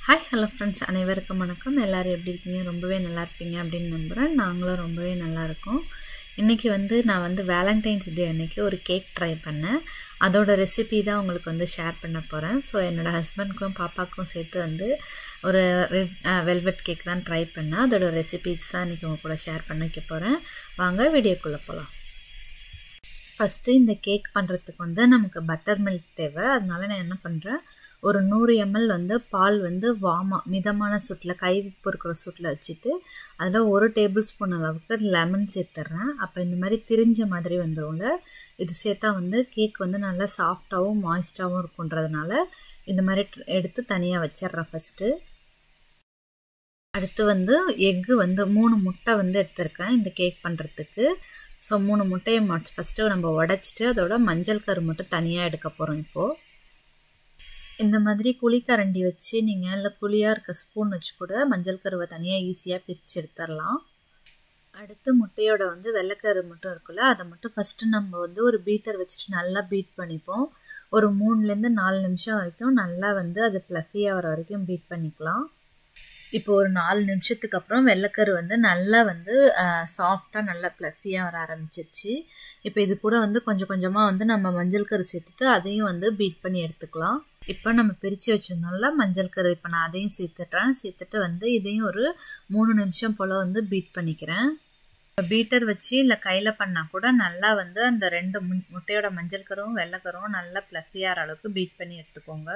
hi hello friends அனைவருக்கும் வணக்கம் எல்லோரும் எப்படி இருக்கீங்க ரொம்பவே நல்லா இருப்பீங்க அப்படின்னு நம்புகிறேன் நாங்களும் ரொம்பவே நல்லா இருக்கோம் இன்றைக்கி வந்து நான் வந்து வேலண்டைன்ஸ் டே அன்றைக்கி ஒரு கேக் ட்ரை பண்ணேன் அதோட ரெசிபி தான் உங்களுக்கு வந்து ஷேர் பண்ண போகிறேன் ஸோ என்னோடய ஹஸ்பண்ட்க்கும் பாப்பாவுக்கும் சேர்த்து வந்து ஒரு ரெட் வெல்வெட் கேக் தான் ட்ரை பண்ணேன் அதோட ரெசிபிஸ் தான் இன்றைக்கி உங்கள் கூட ஷேர் பண்ணிக்க போகிறேன் வாங்க வீடியோக்குள்ளே போகலாம் ஃபஸ்ட்டு இந்த கேக் பண்ணுறதுக்கு வந்து நமக்கு பட்டர் மில்க் தேவை அதனால நான் என்ன பண்ணுறேன் ஒரு நூறு எம்எல் வந்து பால் வந்து வாமா மிதமான சூட்டில் கை பொறுக்கிற சூட்டில் வச்சுட்டு அதில் ஒரு டேபிள் ஸ்பூன் அளவுக்கு லெமன் சேர்த்துட்றேன் அப்போ இந்த மாதிரி திரிஞ்ச மாதிரி வந்துடும்ல இது சேர்த்தா வந்து கேக் வந்து நல்லா சாஃப்டாகவும் மாய்ஸ்டாகவும் இருக்குன்றதுனால இந்த மாதிரி எடுத்து தனியாக வச்சிட்றேன் ஃபஸ்ட்டு அடுத்து வந்து எக்கு வந்து மூணு முட்டை வந்து எடுத்திருக்கேன் இந்த கேக் பண்ணுறதுக்கு ஸோ மூணு முட்டையை ஃபஸ்ட்டு நம்ம உடச்சிட்டு அதோட மஞ்சள் கரு மட்டும் தனியாக எடுக்க போகிறோம் இப்போது இந்த மாதிரி குழிக்கரண்டி வச்சு நீங்கள் இல்லை குழியாக இருக்க ஸ்பூன் வச்சு கூட மஞ்சள் கருவை தனியாக ஈஸியாக பிரித்து எடுத்துடலாம் அடுத்து முட்டையோட வந்து வெள்ளைக்கரு மட்டும் இருக்குல்ல அதை மட்டும் ஃபஸ்ட்டு நம்ம வந்து ஒரு பீட்டர் வச்சுட்டு நல்லா பீட் பண்ணிப்போம் ஒரு மூணுலேருந்து நாலு நிமிஷம் வரைக்கும் நல்லா வந்து அது ப்ளஃபியாக வர வரைக்கும் பீட் பண்ணிக்கலாம் இப்போ ஒரு நாலு நிமிஷத்துக்கு அப்புறம் வெள்ளைக்கரு வந்து நல்லா வந்து சாஃப்டாக நல்லா ப்ளஃபியாக வர ஆரம்பிச்சிருச்சு இப்போ இது கூட வந்து கொஞ்சம் கொஞ்சமாக வந்து நம்ம மஞ்சள் கரு சேர்த்துட்டு அதையும் வந்து பீட் பண்ணி எடுத்துக்கலாம் இப்போ நம்ம பிரித்து வச்சுருந்தோம்ல மஞ்சள் கரு இப்போ நான் அதையும் சேர்த்துட்றேன் சேர்த்துட்டு வந்து இதையும் ஒரு மூணு நிமிஷம் போல் வந்து பீட் பண்ணிக்கிறேன் பீட்டர் வச்சு இல்லை கையில் பண்ணால் கூட நல்லா வந்து அந்த ரெண்டு முட்டையோட மஞ்சள் கருவும் வெள்ளைக்கருவும் நல்லா ப்ளஃபியாகிற அளவுக்கு பீட் பண்ணி எடுத்துக்கோங்க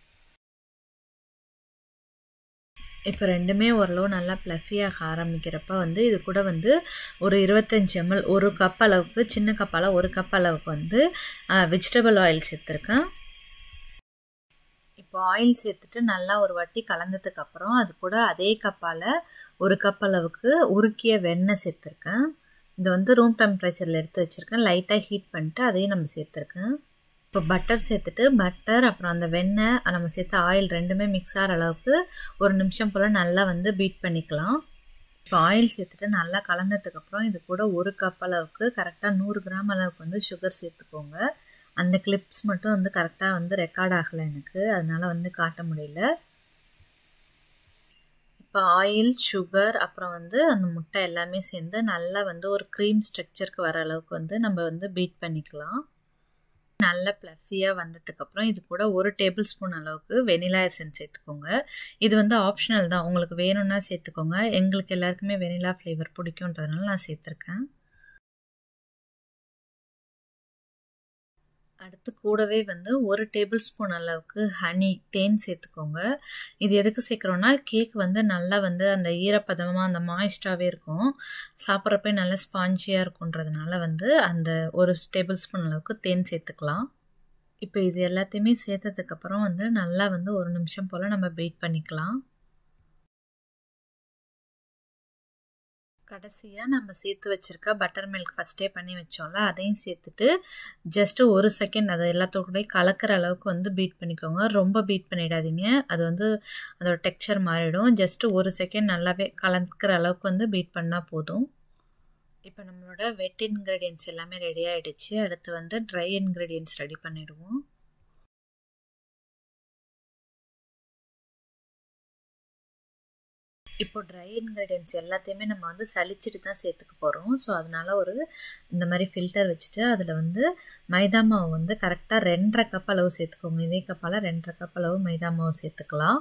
இப்போ ரெண்டுமே ஓரளவு நல்லா ப்ளஃபியாக ஆரம்பிக்கிறப்ப வந்து இது கூட வந்து ஒரு இருபத்தஞ்சி எம்எல் ஒரு கப் அளவுக்கு சின்ன கப்பால் ஒரு கப் அளவுக்கு வந்து வெஜிடபிள் ஆயில் சேர்த்துருக்கேன் இப்போ ஆயில் சேர்த்துட்டு நல்லா ஒரு வாட்டி கலந்ததுக்கு அப்புறம் அது கூட அதே கப்பால் ஒரு கப் அளவுக்கு உருக்கிய வெண்ணெய் சேர்த்துருக்கேன் இது வந்து ரூம் டெம்பரேச்சரில் எடுத்து வச்சுருக்கேன் லைட்டாக ஹீட் பண்ணிட்டு அதையும் நம்ம சேர்த்துருக்கேன் இப்போ பட்டர் சேர்த்துட்டு பட்டர் அப்புறம் அந்த வெண்ணெய் நம்ம சேர்த்த ஆயில் ரெண்டுமே மிக்ஸ் ஆகிற அளவுக்கு ஒரு நிமிஷம் போல் நல்லா வந்து பீட் பண்ணிக்கலாம் இப்போ ஆயில் சேர்த்துட்டு நல்லா கலந்ததுக்கப்புறம் இது கூட ஒரு கப் அளவுக்கு கரெக்டாக நூறு கிராம் அளவுக்கு வந்து சுகர் சேர்த்துக்கோங்க அந்த கிளிப்ஸ் மட்டும் வந்து கரெக்டாக வந்து ரெக்கார்ட் ஆகலை எனக்கு அதனால் வந்து காட்ட முடியல இப்போ ஆயில் சுகர் அப்புறம் வந்து அந்த முட்டை எல்லாமே சேர்ந்து நல்லா வந்து ஒரு க்ரீம் ஸ்ட்ரக்சருக்கு வர அளவுக்கு வந்து நம்ம வந்து பீட் பண்ணிக்கலாம் நல்ல ப்ளஃபியாக வந்ததுக்கப்புறம் இது கூட ஒரு டேபிள் ஸ்பூன் அளவுக்கு வெனிலா எசன்ஸ் சேர்த்துக்கோங்க இது வந்து ஆப்ஷனல் தான் உங்களுக்கு வேணும்னா சேர்த்துக்கோங்க எங்களுக்கு எல்லாருக்குமே வெனிலா ஃப்ளேவர் பிடிக்குன்றதுனால நான் சேர்த்துருக்கேன் அடுத்து கூடவே வந்து ஒரு டேபிள் ஸ்பூன் அளவுக்கு ஹனி தேன் சேர்த்துக்கோங்க இது எதுக்கு சேர்க்குறோன்னா கேக் வந்து நல்லா வந்து அந்த ஈரப்பதமாக அந்த மாய்ஸ்டாகவே இருக்கும் சாப்பிட்றப்ப நல்லா ஸ்பாஞ்சியாக இருக்குன்றதுனால வந்து அந்த ஒரு டேபிள் ஸ்பூன் அளவுக்கு தேன் சேர்த்துக்கலாம் இப்போ இது எல்லாத்தையுமே சேர்த்ததுக்கப்புறம் வந்து நல்லா வந்து ஒரு நிமிஷம் போல் நம்ம பீட் பண்ணிக்கலாம் கடைசியாக நம்ம சேர்த்து வச்சுருக்க பட்டர் மில்க் ஃபஸ்ட்டே பண்ணி வச்சோம்ல அதையும் சேர்த்துட்டு ஜஸ்ட்டு ஒரு செகண்ட் அதை எல்லாத்தோட கலக்கிற அளவுக்கு வந்து பீட் பண்ணிக்கோங்க ரொம்ப பீட் பண்ணிடாதீங்க அது வந்து அதோட டெக்ஸ்சர் மாறிடும் ஜஸ்ட்டு ஒரு செகண்ட் நல்லாவே கலக்கிற அளவுக்கு வந்து பீட் பண்ணால் போதும் இப்போ நம்மளோட வெட் இன்க்ரீடியன்ஸ் எல்லாமே ரெடி ஆகிடுச்சு அடுத்து வந்து ட்ரை இன்க்ரீடியன்ஸ் ரெடி பண்ணிவிடுவோம் இப்போ ட்ரை இன்க்ரீடியன்ஸ் எல்லாத்தையுமே நம்ம வந்து சளிச்சிட்டு தான் சேர்த்துக்க போகிறோம் ஸோ அதனால் ஒரு இந்த மாதிரி ஃபில்டர் வச்சுட்டு அதில் வந்து மைதா மாவு வந்து கரெக்டாக ரெண்டரை கப் அளவு சேர்த்துக்கோங்க இதே கப்பால் ரெண்டரை கப் அளவு மைதா மாவு சேர்த்துக்கலாம்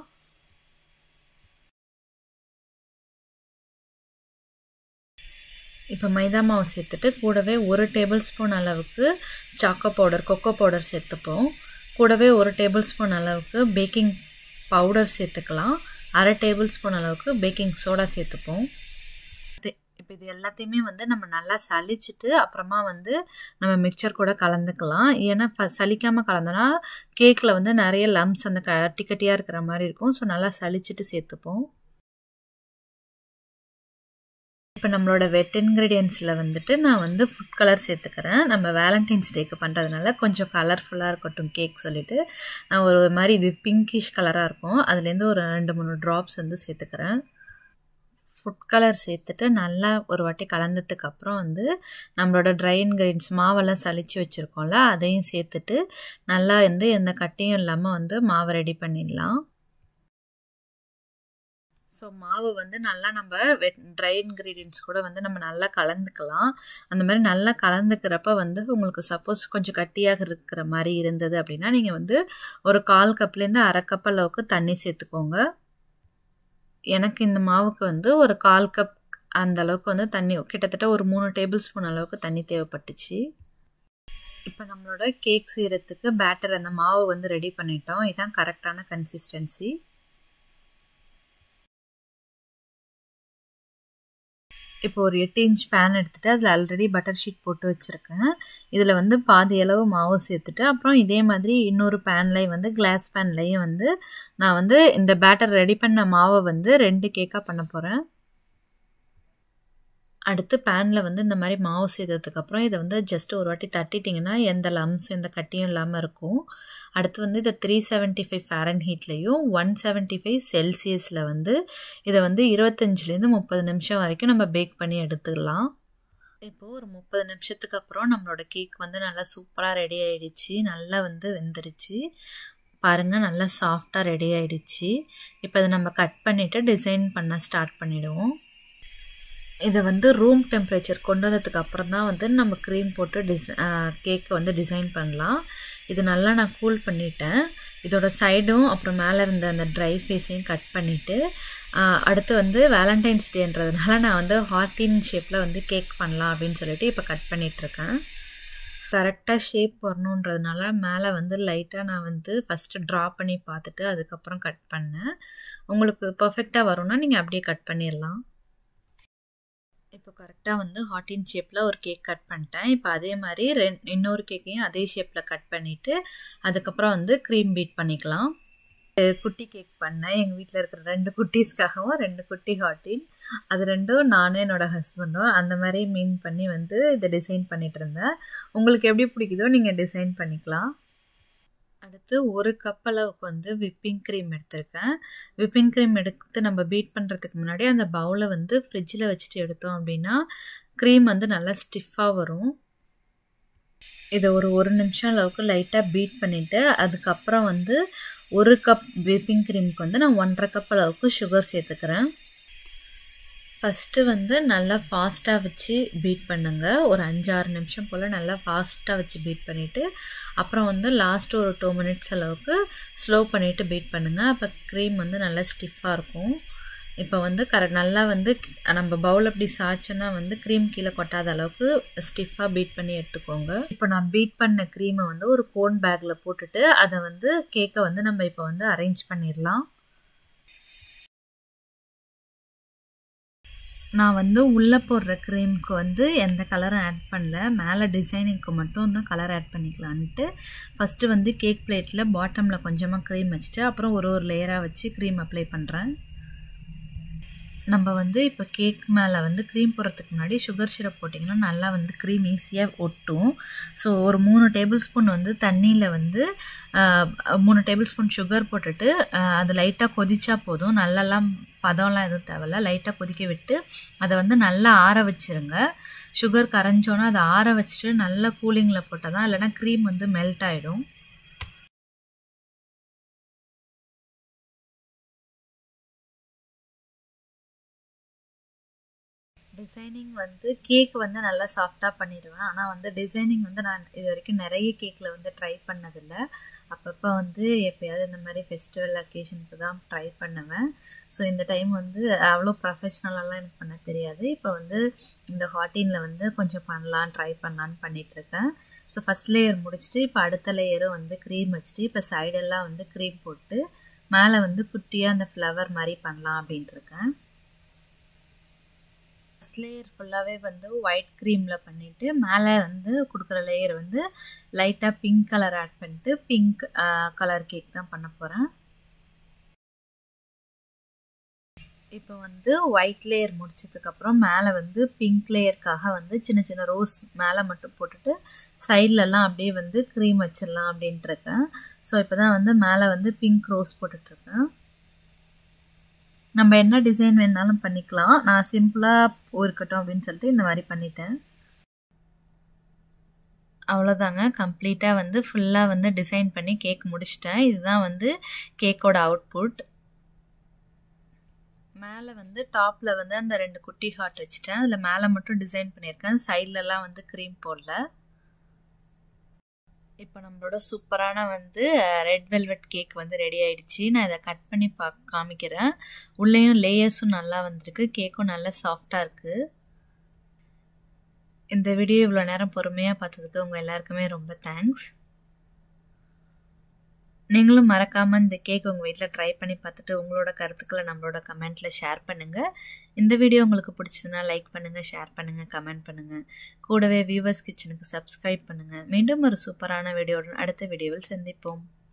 இப்போ மைதா மாவு சேர்த்துட்டு கூடவே ஒரு டேபிள் ஸ்பூன் அளவுக்கு சாக்கோ பவுடர் கொக்கோ பவுடர் சேர்த்துப்போம் கூடவே ஒரு டேபிள் ஸ்பூன் அளவுக்கு பேக்கிங் பவுடர் சேர்த்துக்கலாம் அரை டேபிள் ஸ்பூன் அளவுக்கு பேக்கிங் சோடா சேர்த்துப்போம் இப்போ இது எல்லாத்தையுமே வந்து நம்ம நல்லா சளிச்சிட்டு அப்புறமா வந்து நம்ம மிக்சர் கூட கலந்துக்கலாம் ஏன்னா சலிக்காமல் கலந்தோன்னா கேக்கில் வந்து நிறைய லம்ஸ் அந்த கட்டி கட்டியாக இருக்கிற மாதிரி இருக்கும் ஸோ நல்லா சளிச்சிட்டு சேர்த்துப்போம் இப்போ நம்மளோட வெட் இன்க்ரீடியன்ஸில் வந்துட்டு நான் வந்து ஃபுட் கலர் சேர்த்துக்கிறேன் நம்ம வேலண்டைன்ஸ் டேக்கு பண்ணுறதுனால கொஞ்சம் கலர்ஃபுல்லாக இருக்கட்டும் கேக் சொல்லிவிட்டு நான் ஒரு மாதிரி இது பிங்கிஷ் கலராக இருக்கும் அதுலேருந்து ஒரு ரெண்டு மூணு ட்ராப்ஸ் வந்து சேர்த்துக்கிறேன் ஃபுட் கலர் சேர்த்துட்டு நல்லா ஒரு வாட்டி கலந்ததுக்கு அப்புறம் வந்து நம்மளோட ட்ரை இன்க்ரீடியன்ஸ் மாவெல்லாம் சளிச்சு வச்சுருக்கோம்ல அதையும் சேர்த்துட்டு நல்லா வந்து எந்த கட்டியும் இல்லாமல் வந்து மாவை ரெடி பண்ணிடலாம் ஸோ மாவு வந்து நல்லா நம்ம வெட் ட்ரை இன்க்ரீடியன்ட்ஸ் கூட வந்து நம்ம நல்லா கலந்துக்கலாம் அந்த மாதிரி நல்லா கலந்துக்கிறப்ப வந்து உங்களுக்கு சப்போஸ் கொஞ்சம் கட்டியாக இருக்கிற மாதிரி இருந்தது அப்படின்னா நீங்கள் வந்து ஒரு கால் கப்லேருந்து அரை கப் அளவுக்கு தண்ணி சேர்த்துக்கோங்க எனக்கு இந்த மாவுக்கு வந்து ஒரு கால் கப் அந்த அளவுக்கு வந்து தண்ணி கிட்டத்தட்ட ஒரு மூணு டேபிள் ஸ்பூன் அளவுக்கு தண்ணி தேவைப்பட்டுச்சு இப்போ நம்மளோட கேக் செய்கிறதுக்கு பேட்டர் அந்த மாவு வந்து ரெடி பண்ணிட்டோம் இதுதான் கரெக்டான கன்சிஸ்டன்சி இப்போ ஒரு எட்டு இன்ச் பேன் எடுத்துகிட்டு அதில் ஆல்ரெடி பட்டர் ஷீட் போட்டு வச்சுருக்கேன் இதில் வந்து பாதி அளவு மாவு சேர்த்துட்டு அப்புறம் இதே மாதிரி இன்னொரு பேன்லேயும் வந்து கிளாஸ் பேன்லேயும் வந்து நான் வந்து இந்த பேட்டர் ரெடி பண்ண மாவை வந்து ரெண்டு கேக்காக பண்ண போகிறேன் அடுத்து பேனில் வந்து இந்த மாதிரி மாவு செய்ததுக்கப்புறம் இதை வந்து ஜஸ்ட் ஒரு வாட்டி தட்டிட்டிங்கன்னா எந்த லம்ஸும் எந்த கட்டியும் இல்லாமல் இருக்கும் அடுத்து வந்து இதை த்ரீ செவன்ட்டி ஃபைவ் ஃபேரன் ஹீட்லேயும் ஒன் செவன்ட்டி ஃபைவ் செல்சியஸில் வந்து இதை வந்து இருபத்தஞ்சிலேருந்து முப்பது நிமிஷம் வரைக்கும் நம்ம பேக் பண்ணி எடுத்துக்கலாம் இப்போது ஒரு முப்பது நிமிஷத்துக்கு அப்புறம் நம்மளோட கேக் வந்து நல்லா சூப்பராக ரெடி ஆகிடுச்சு நல்லா வந்து வெந்துருச்சு பாருங்கள் நல்லா சாஃப்டாக ரெடி ஆகிடுச்சு இப்போ இதை நம்ம கட் பண்ணிவிட்டு டிசைன் பண்ண ஸ்டார்ட் பண்ணிவிடுவோம் இதை வந்து ரூம் டெம்பரேச்சர் கொண்டு வந்ததுக்கு அப்புறம் தான் வந்து நம்ம க்ரீம் போட்டு டிஸ் கேக்கை வந்து டிசைன் பண்ணலாம் இது நல்லா நான் கூல் பண்ணிட்டேன் இதோட சைடும் அப்புறம் மேலே இருந்த அந்த ட்ரை ஃபேஸையும் கட் பண்ணிவிட்டு அடுத்து வந்து வேலண்டைன்ஸ் டேன்றதுனால நான் வந்து ஹார்டின் ஷேப்பில் வந்து கேக் பண்ணலாம் அப்படின்னு சொல்லிட்டு இப்போ கட் பண்ணிகிட்ருக்கேன் கரெக்டாக ஷேப் வரணுன்றதுனால மேலே வந்து லைட்டாக நான் வந்து ஃபஸ்ட்டு ட்ரா பண்ணி பார்த்துட்டு அதுக்கப்புறம் கட் பண்ணேன் உங்களுக்கு பர்ஃபெக்டாக வரும்னா நீங்கள் அப்படியே கட் பண்ணிடலாம் இப்போ கரெக்டாக வந்து ஹாட்டின் ஷேப்பில் ஒரு கேக் கட் பண்ணிட்டேன் இப்போ அதே மாதிரி ரெண் இன்னொரு கேக்கையும் அதே ஷேப்பில் கட் பண்ணிவிட்டு அதுக்கப்புறம் வந்து க்ரீம் பீட் பண்ணிக்கலாம் குட்டி கேக் பண்ணேன் எங்கள் வீட்டில் இருக்கிற ரெண்டு குட்டீஸ்க்காகவும் ரெண்டு குட்டி ஹாட்டின் அது ரெண்டும் நானும் என்னோடய ஹஸ்பண்டும் அந்த மாதிரி மீன் பண்ணி வந்து இதை டிசைன் பண்ணிகிட்டு இருந்தேன் உங்களுக்கு எப்படி பிடிக்குதோ நீங்கள் டிசைன் பண்ணிக்கலாம் அடுத்து ஒரு கப் அளவுக்கு வந்து விப்பிங் க்ரீம் எடுத்திருக்கேன் விப்பிங் க்ரீம் எடுத்து நம்ம பீட் பண்ணுறதுக்கு முன்னாடி அந்த பவுலை வந்து ஃப்ரிட்ஜில் வச்சுட்டு எடுத்தோம் அப்படின்னா க்ரீம் வந்து நல்லா ஸ்டிஃபாக வரும் இதை ஒரு ஒரு நிமிஷம் அளவுக்கு லைட்டாக பீட் பண்ணிவிட்டு அதுக்கப்புறம் வந்து ஒரு கப் விப்பிங் க்ரீமுக்கு வந்து நான் ஒன்றரை கப் அளவுக்கு சுகர் சேர்த்துக்கிறேன் ஃபஸ்ட்டு வந்து நல்லா ஃபாஸ்ட்டாக வச்சு பீட் பண்ணுங்கள் ஒரு அஞ்சாறு நிமிஷம் போல் நல்லா ஃபாஸ்ட்டாக வச்சு பீட் பண்ணிவிட்டு அப்புறம் வந்து லாஸ்ட்டு ஒரு டூ மினிட்ஸ் அளவுக்கு ஸ்லோ பண்ணிவிட்டு பீட் பண்ணுங்கள் அப்போ க்ரீம் வந்து நல்லா ஸ்டிஃபாக இருக்கும் இப்போ வந்து கரெக்ட் நல்லா வந்து நம்ம பவுல் அப்படி சாய்ச்சோன்னா வந்து க்ரீம் கீழே கொட்டாத அளவுக்கு ஸ்டிஃபாக பீட் பண்ணி எடுத்துக்கோங்க இப்போ நான் பீட் பண்ண க்ரீமை வந்து ஒரு கோன் பேக்கில் போட்டுட்டு அதை வந்து கேக்கை வந்து நம்ம இப்போ வந்து அரேஞ்ச் பண்ணிடலாம் நான் வந்து உள்ளே போடுற க்ரீமுக்கு வந்து எந்த கலரும் ஆட் பண்ணல மேலே டிசைனிங்க்கு மட்டும் தான் கலர் ஆட் பண்ணிக்கலான்ட்டு ஃபஸ்ட்டு வந்து கேக் பிளேட்டில் பாட்டமில் கொஞ்சமாக க்ரீம் வச்சுட்டு அப்புறம் ஒரு ஒரு லேயராக வச்சு க்ரீம் அப்ளை பண்ணுறேன் நம்ம வந்து இப்போ கேக் மேலே வந்து க்ரீம் போடுறதுக்கு முன்னாடி சுகர் சிரப் போட்டிங்கன்னா நல்லா வந்து க்ரீம் ஈஸியாக ஒட்டும் ஸோ ஒரு மூணு டேபிள் ஸ்பூன் வந்து தண்ணியில் வந்து மூணு டேபிள் ஸ்பூன் சுகர் போட்டுட்டு அது லைட்டாக கொதிச்சா போதும் நல்லெல்லாம் பதம்லாம் எதுவும் தேவையில்ல லைட்டாக கொதிக்க விட்டு அதை வந்து நல்லா ஆற வச்சுருங்க சுகர் கரைஞ்சோன்னா அதை ஆற வச்சுட்டு நல்லா கூலிங்கில் போட்டால் தான் இல்லைனா க்ரீம் வந்து மெல்ட் ஆகிடும் டிசைனிங் வந்து கேக் வந்து நல்லா சாஃப்டாக பண்ணிடுவேன் ஆனால் வந்து டிசைனிங் வந்து நான் இது வரைக்கும் நிறைய கேக்கில் வந்து ட்ரை பண்ணதில்லை அப்பப்போ வந்து எப்போயாவது இந்த மாதிரி ஃபெஸ்டிவல் அக்கேஷனுக்கு தான் ட்ரை பண்ணுவேன் ஸோ இந்த டைம் வந்து அவ்வளோ ப்ரொஃபஷ்னலாலாம் எனக்கு பண்ண தெரியாது இப்போ வந்து இந்த ஹாட்டினில் வந்து கொஞ்சம் பண்ணலாம் ட்ரை பண்ணலான்னு பண்ணிகிட்ருக்கேன் ஸோ ஃபஸ்ட் லேயர் முடிச்சுட்டு இப்போ அடுத்த லேயரும் வந்து க்ரீம் வச்சுட்டு இப்போ சைடெல்லாம் வந்து க்ரீம் போட்டு மேலே வந்து குட்டியாக அந்த ஃப்ளவர் மாதிரி பண்ணலாம் அப்படின்ட்டுருக்கேன் ஃபஸ்ட் லேயர் ஃபுல்லாகவே வந்து ஒயிட் க்ரீமில் பண்ணிவிட்டு மேலே வந்து கொடுக்குற லேயர் வந்து லைட்டாக பிங்க் கலர் ஆட் பண்ணிட்டு பிங்க் கலர் கேக் தான் பண்ண போகிறேன் இப்போ வந்து ஒயிட் லேயர் முடிச்சதுக்கப்புறம் மேலே வந்து பிங்க் லேயருக்காக வந்து சின்ன சின்ன ரோஸ் மேலே மட்டும் போட்டுட்டு சைட்லலாம் அப்படியே வந்து க்ரீம் வச்சிடலாம் அப்படின்ட்டு இருக்கேன் ஸோ இப்போ தான் வந்து மேலே வந்து பிங்க் ரோஸ் போட்டுட்ருக்கேன் நம்ம என்ன டிசைன் வேணாலும் பண்ணிக்கலாம் நான் சிம்பிளாக இருக்கட்டும் அப்படின்னு சொல்லிட்டு இந்த மாதிரி பண்ணிட்டேன் அவ்வளோதாங்க கம்ப்ளீட்டாக வந்து ஃபுல்லாக வந்து டிசைன் பண்ணி கேக் முடிச்சிட்டேன் இதுதான் வந்து கேக்கோட அவுட்புட் மேலே வந்து டாப்பில் வந்து அந்த ரெண்டு குட்டி ஹார்ட் வச்சுட்டேன் அதில் மேலே மட்டும் டிசைன் பண்ணியிருக்கேன் சைட்லலாம் வந்து க்ரீம் போடல இப்போ நம்மளோட சூப்பரான வந்து ரெட் வெல்வெட் கேக் வந்து ரெடி ஆயிடுச்சு நான் இதை கட் பண்ணி பா காமிக்கிறேன் உள்ளேயும் லேயர்ஸும் நல்லா வந்திருக்கு கேக்கும் நல்லா சாஃப்டாக இருக்குது இந்த வீடியோ இவ்வளோ நேரம் பொறுமையாக பார்த்ததுக்கு உங்கள் எல்லாருக்குமே ரொம்ப தேங்க்ஸ் நீங்களும் மறக்காமல் இந்த கேக் உங்கள் வீட்டில் ட்ரை பண்ணி பார்த்துட்டு உங்களோட கருத்துக்களை நம்மளோட கமெண்ட்டில் ஷேர் பண்ணுங்கள் இந்த வீடியோ உங்களுக்கு பிடிச்சதுன்னா லைக் பண்ணுங்கள் ஷேர் பண்ணுங்கள் கமெண்ட் பண்ணுங்கள் கூடவே வியூவர்ஸ் கிச்சனுக்கு சப்ஸ்கிரைப் பண்ணுங்கள் மீண்டும் ஒரு சூப்பரான வீடியோவுடன் அடுத்த வீடியோவில் சந்திப்போம்